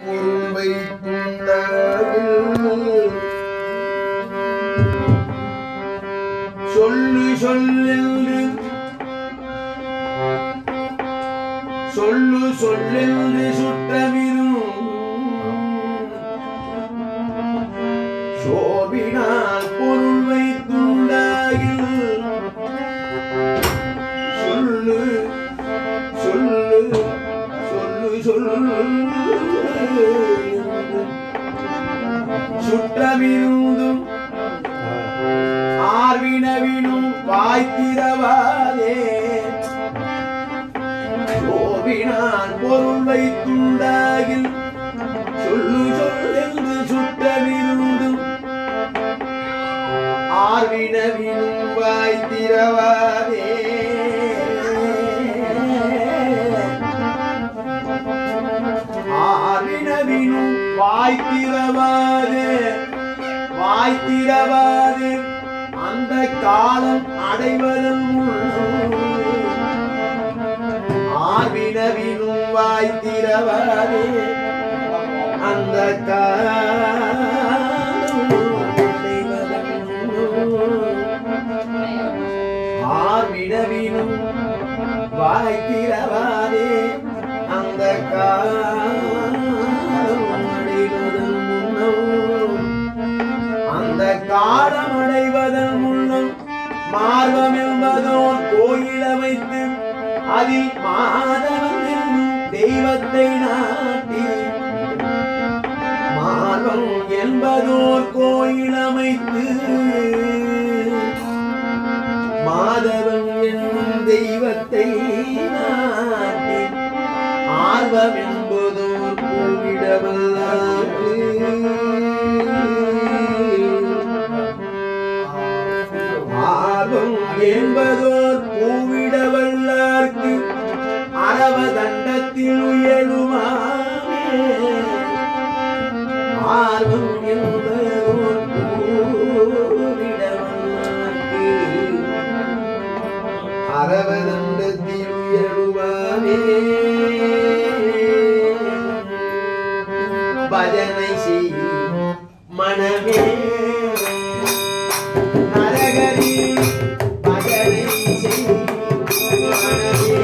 பொருள்வை துண்டாவில் சொல்லு சொல்லென்று சொல்லு சொல்லென்று சுற்றமிரும் சோபினால் பொருள் வைத்துண்டாகில் சொல்லு சொல்லு சொல்லு சொல்லு சுற்றமிருந்தும் ஆர்வினவினும் வாய்த்திரவாதே சோபினான் பொருள் வைத்துண்டாகில் சொல்லு சொல்லென்று சுற்றமிருந்தும் ஆர்வினவினும் வாய்த்திரவாதே ஆர்வினவினும் வாய்த்திரவாதே வாய்த்திரவாதே அந்த காலம் அடைவதன் ஆர்வினவினும் வாய்த்திரவாதே அந்த காலம் அடைவதன் ஆர்வினவினும் வாய்த்திரவாதே அந்த காலம் அடைவதன் முன்னும் அந்த காலம் அடைவதன் முன்னும் மார்பம் என்பதோர் கோயில் அமைத்து அதில் மாதவன் என்னும் தெய்வத்தை நாட்டி மார்பம் என்பதோர் கோயில் அமைத்து மாதவன் என்னும் தெய்வத்தை நாட்டி ஆர்வம் என்பதோர் பூவிடவல்லாற்று ஆர்வம் என்பதோர் பூவிடவல்லார்க்கு அரவ தண்டத்தில் உயருமாமே ஆர்வம் என்பதோர் பூவிடவல்லார்க்கு அரவதண்டத்தில் உயருவானே பஜனை செய் மனமே நரகரி பஜனை செய் மனமே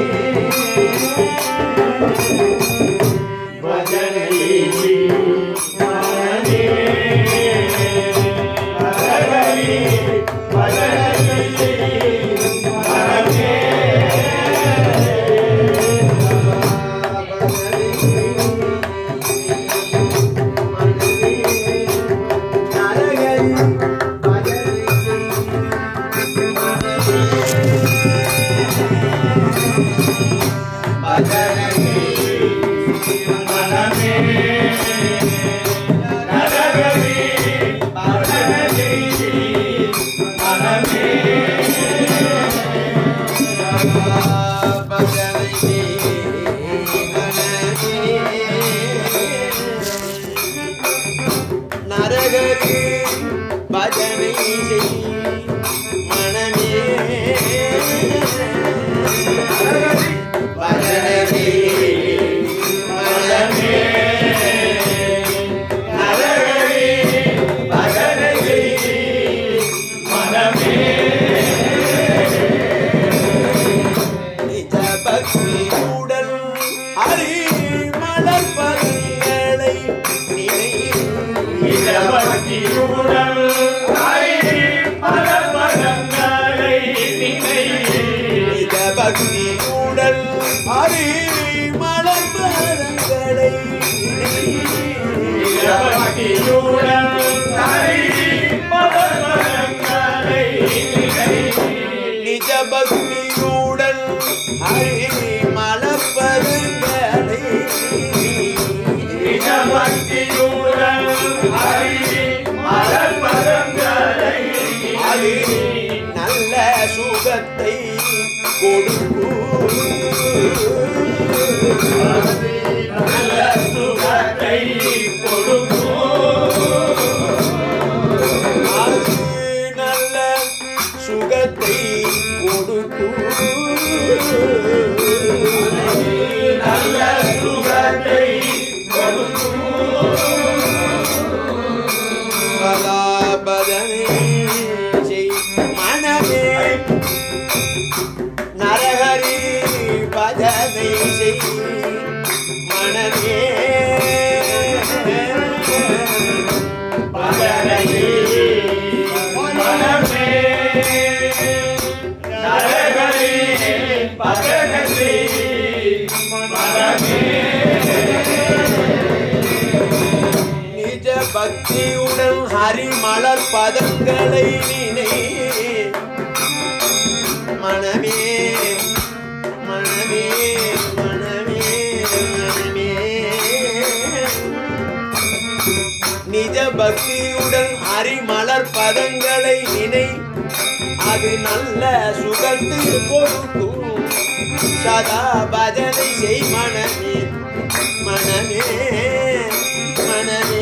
பஜனை செய் மனமே நரகரி பஜனை செய் நரகரி பஜனை செய் மனமே பஜனை செய் மனமே நரகரி பஜனை செய் மனமே நிஜ பக்தி உடல் ஹரி மலர் பதங்களை நினை நிஜ பக்தி உடல் ஹரி மலர் பதங்களை நிஜ பக்தி உடல் ஹரி மலர் பதங்களை அது நல்ல சுகத்தை கொடுக்கும் அது நல்ல சுகத்தை கொடுக்கும் நல்ல சுகத்தை கொடுக்கும் சதா பஜனை செய் மனமே நரஹரி பஜனை செய் மனமே நிஜ பக்தியுடன் ஹரிமலர் பதங்களை நினை மனமே மனமே மனமே மனமே நிஜ பக்தியுடன் ஹரிமலர் பதங்களை நினை அது நல்ல சுகத்து கொடுக்கும் சதா பஜனை செய் மனமே மனமே மனமே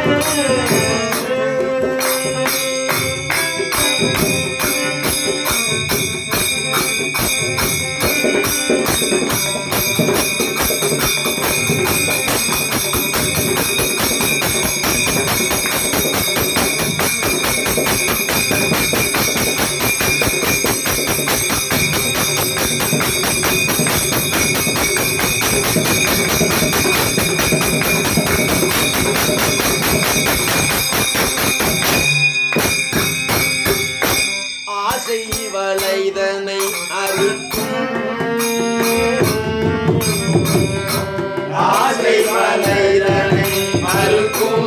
ஆசை வளைதனை அறுக்கும் ஆசை வளைதனை அறுக்கும்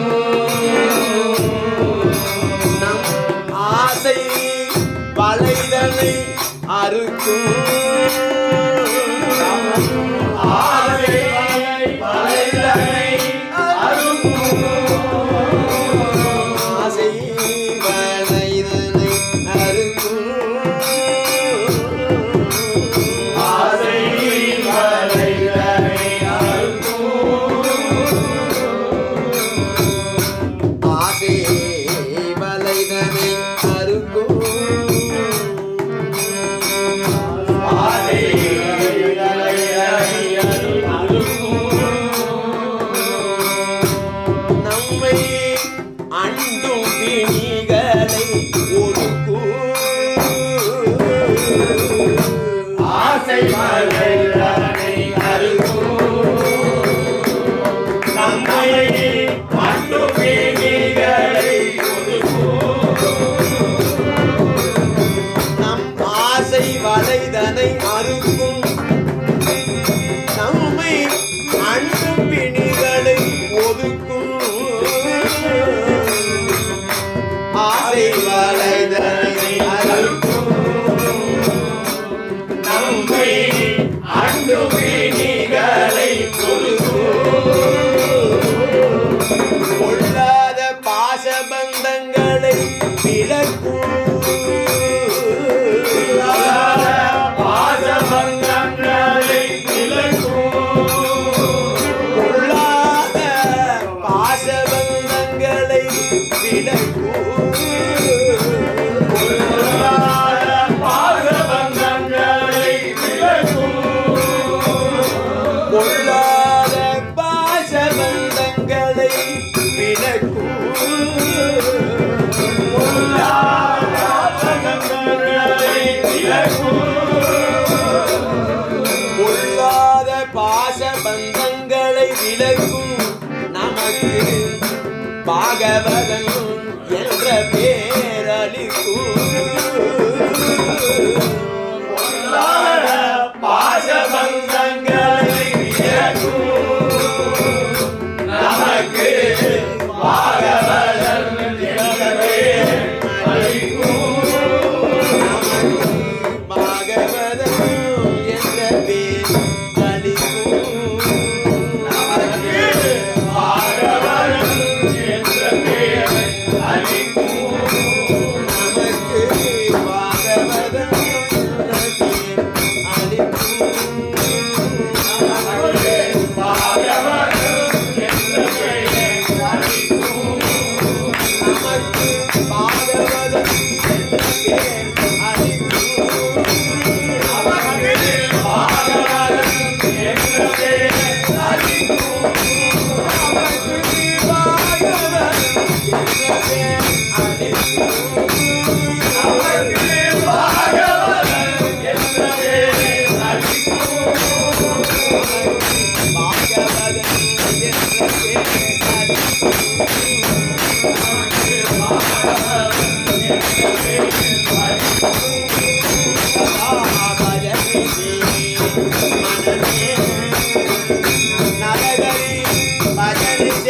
நம் ஆசை வளைதனை அறுக்கும் ஆசை வளைதனை ஆசை வளைதனை அறுக்கும் ஆசை வளைதனை ஆசை வளைதனை அறுக்கும் ஆசை நம்மை அண்டும் பிணிகளை ஒதுக்கும் ஆசை மலைதனை நம்மை அண்டும் பிணிகளை நம் ஆசை வலைதனை அறுக்கும் நம்மை அண்டும் பிணிகளை ஒதுக்கும் ஆசை வலைதனை அறுக்கும் நம்மை அண்டும் பிணிகளை கொள்ளாத பாசபந்தங்களை விளக்கும் பாசபந்தங்களை கொள்ளாத பாசபந்தங்களை விளக்கும் கொள்ளாத பாசபந்தங்களை விளக்கும் கொள்ளாத பாசபந்தங்களை விளக்கும் நமக்கு பாகவதன் என்ற பேரளிக்கும் பாசபந்தங்களை விளக்கும் நமக்கு பாகவதன் என்ற பேரளிக்கும் பாகவதன் என்ற பேர் அளிக்கும் நமக்கு பாகவதன் என்ற பேர்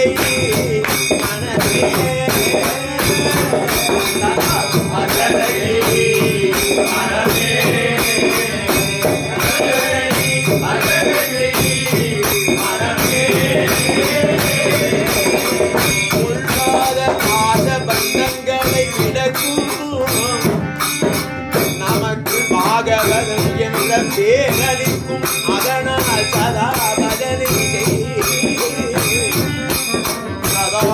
செய் மனமே உள்ளாத பாத பந்தங்களை விலக்கும் நமக்கு பாகவதம் என்ற பேரளிக்கும் அதனால் சதா பஜனை செய் சதா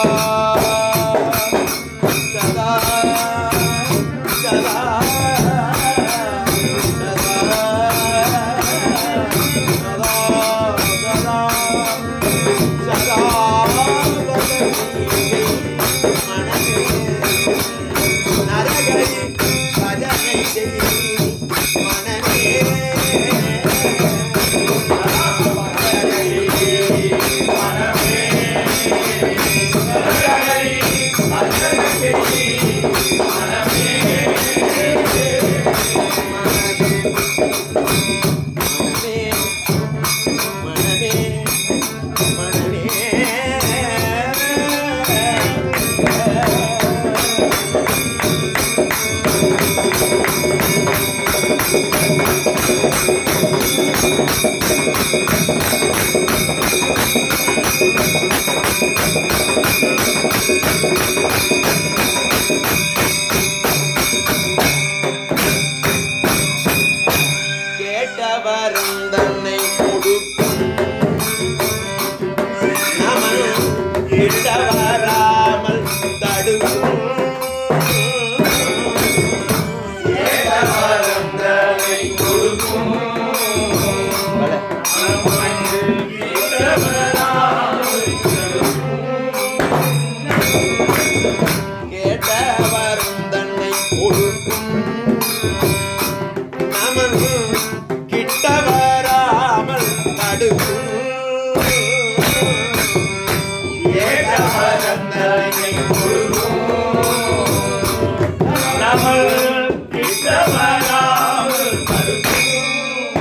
சதா சதா மனமே மனமே கேட்டவரும் தன்னை கொடுக்கும் நமன் கிட்டவராமல் தடுக்கும் கேட்டவரம் தன்னை கொடுக்கும் வள. கேட்டவரும் தன்னை கொடுக்கும் நமன் கிட்டவராமல் தடுக்கும் கேட்டவரம் தன்னை கொடுக்கும் நமல் கிட்டவராமல் தடுக்கும்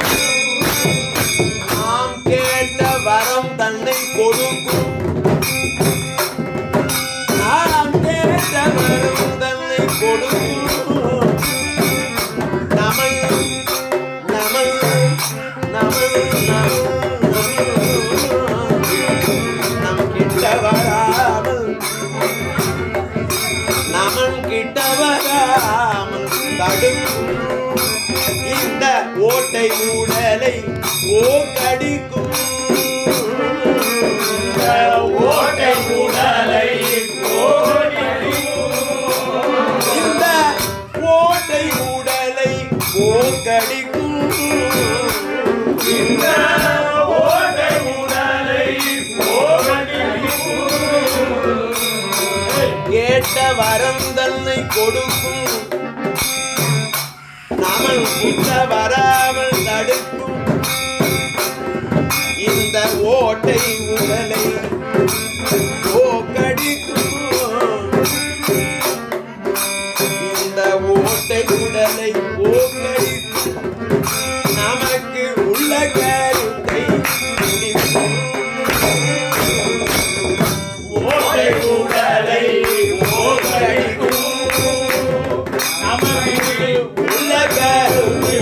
நாம் கேட்ட வரம் தன்னை கொடுக்கும் நாம் கேட்ட வரம் தன்னை கொடுக்கும் நமல் நமல் நமல் நமல் நம் கிட்ட வராமல் நமன் கிட்ட வராமல் தடுக்கும் இந்த ஓட்டை ஊடலை ஓக்கடிக்கும் ஓட்டை உடலை இந்த ஓட்டை ஊடலை ஓக்கடிக்கும் இந்த ஓட்டை உடலை கேட்ட வரம் தன்னை கொடுக்கும் நமன் கிட்ட வராமல் தடுக்கும் இந்த ஓட்டை உடலை ஓக்கடிக்கும் இந்த ஓட்டை உடலை ஓக்கடிக்கும் நமக்கு உள்ள கருத்தை முடிக்கும் ஓட்டை உடலை ஓட்டடிக்கும் நமக்கு உள்ள கருத்தை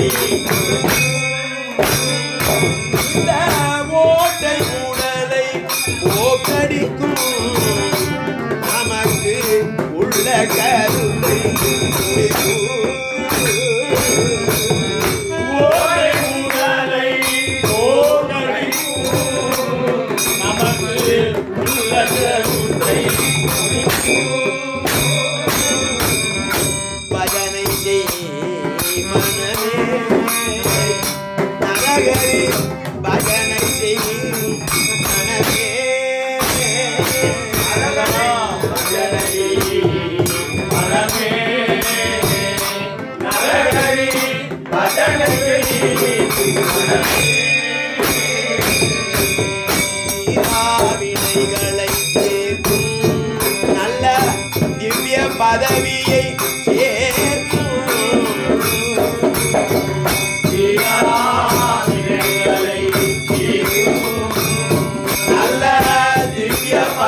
இந்த ஓட்டை உடலை ஓக்கடிக்கும் நமக்கு உள்ள கருத்தை முடிக்கும் ஓட்டை உடலை ஓட்டடிக்கும் நமக்கு உள்ள கருத்தை பஜனை செய் மனமே நரகரி பஜனை செய் மனமே தீராவினைகளை சேர்க்கும் நல்ல திவ்ய பதவியை சேர்க்கும் நல்ல திவ்ய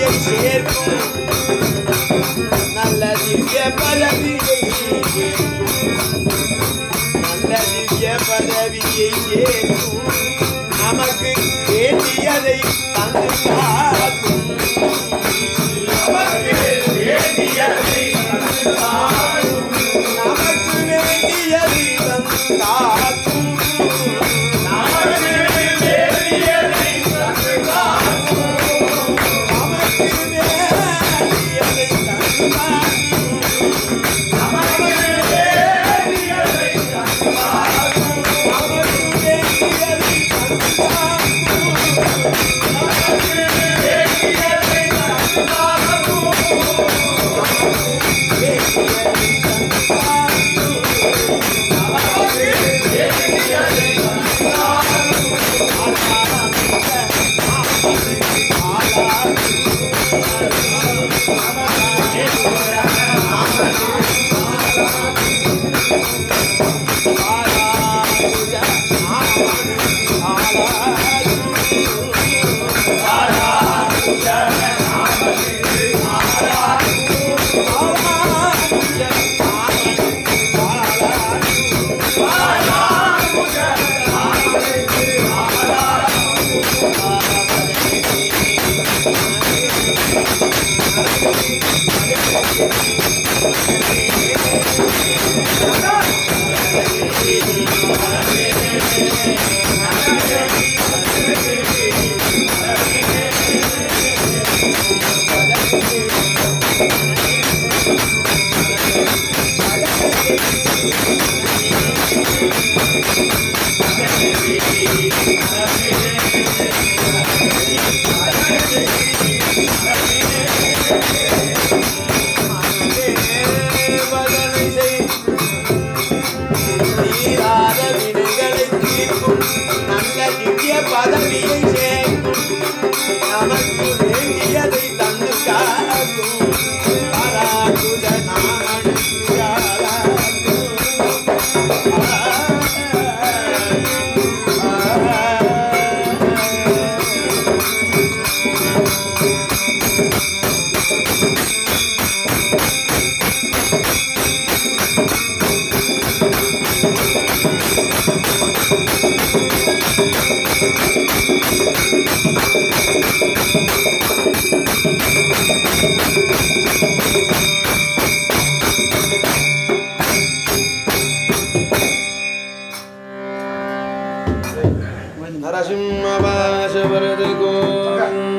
பதவியை சேர்க்கும் நல்ல திவ்ய பதவியை சேர்க்கும் நல்ல திவ்ய பதவியை சேர்க்கும் நமக்கு வேண்டியதை தந்து காக்கும் நமக்கு வேண்டியதை தந்தாலும் நமக்கு வேண்டியதை தந்து காக்கும் நமக்கு வேண்டியதை தந்தாலும் நமக்கு வேண்டியதை தந்து காக்கும் நமக்கு வேண்டியதை தந்தாலும் நமக்கு வேண்டியதை தந்து காக்கும் நமக்கு வேண்டியதை தந்தாலும் நமக்கு வேண்டியதை தந்தாலும் தீராத வினைகளை தீர்க்கும் நல்ல திவ்ய பதவியை சேர்க்கும் நமக்கு வேண்டியதை தந்து காக்கும் பராகுஜ நாமனுக்கு நரசிம்மவாச வரது கோவிந்த